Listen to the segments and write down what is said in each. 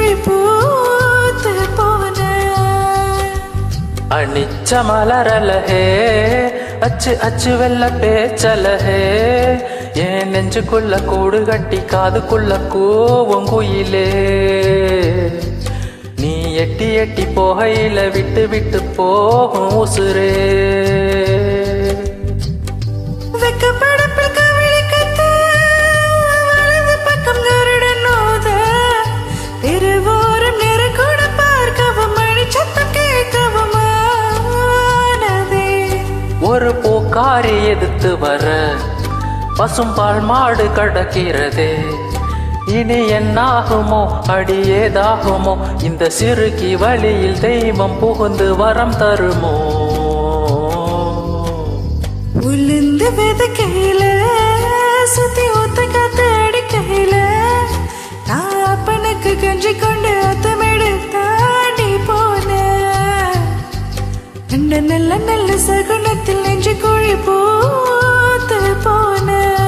குழி பூத்து போன அணிச்ச மலரலஹே அச்சு அச்சு வெள்ள பேச்சலஹே என் நெஞ்சுக்குள்ள கூடு கட்டி காதுக்குள்ள கூவும் குயிலே நீ எட்டி எட்டி போகையில விட்டு விட்டு போகும் உசுரே வெக்கப்படப்பில் கவிழி கத்து, வலது பக்கம் கருடன் ஓத, தெருவோரம் நெருக்கூட பார்க்கவும் மணிச்சத்தம் கேட்கவும் ஆனதே. ஒரு பூக்காரி எதிர்த்து வர பசும்பால் மாடு கடக்கிறதே இனி என்னாகுமோ அடி ஏதாகுமோ இந்த சிறுகி வழியில் தெய்வம் புகுந்து வரம் தருமோ உளுந்து விதைக்கையில, சுத்தி ஊத்த காத்து அடிக்கையில, நான் அப்பனுக்கு கஞ்சி கொண்டு அத்தமிடு தாண்டி போனேன். இந்த நல்ல நல்ல சகுனத்தில் நெஞ்சு குழி பூத்து போன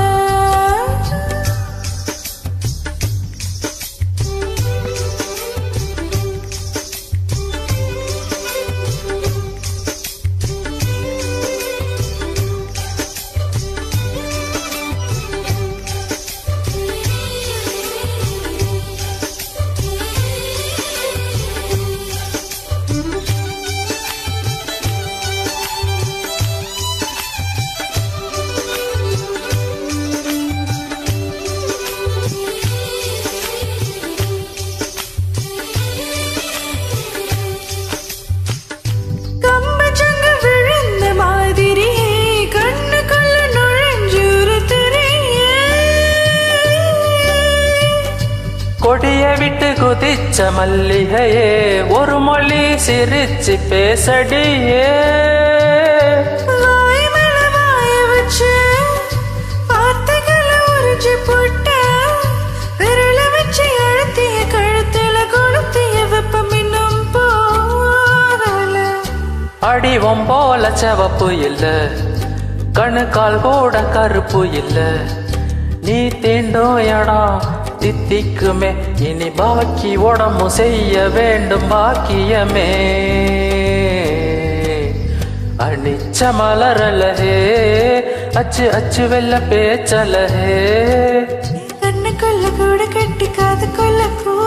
கம்பச்சங்கு விழுந்த மாதிரி கண்ணுக்குள்ள நுழைஞ்சுருத்துறியே கொடிய விட்டு குதிச்ச மல்லிகையே ஒரு மொழி சிரிச்சு பேசடியே வாய் மேல வாய வச்சு வார்த்தைகளை உறிஞ்சு போட்ட விரல வச்சு அழுத்திய கழுத்துல கொளுத்திய வெப்பம் இன்னும் போகல அடிவம் போல செவப்பு இல்ல கணுக்கால் கூட கருப்பு இல்ல நீ தீண்டும் இடம் தித்திக்குமே இனி பாக்கி உடம்பு செய்ய வேண்டும் பாக்கியமே அடிச்ச மலரலஹே அச்சு அச்சு வெள்ள பேச்சலஹே கண்ணுக்குள்ள கூட கட்டி காதுக்குள்ள பூ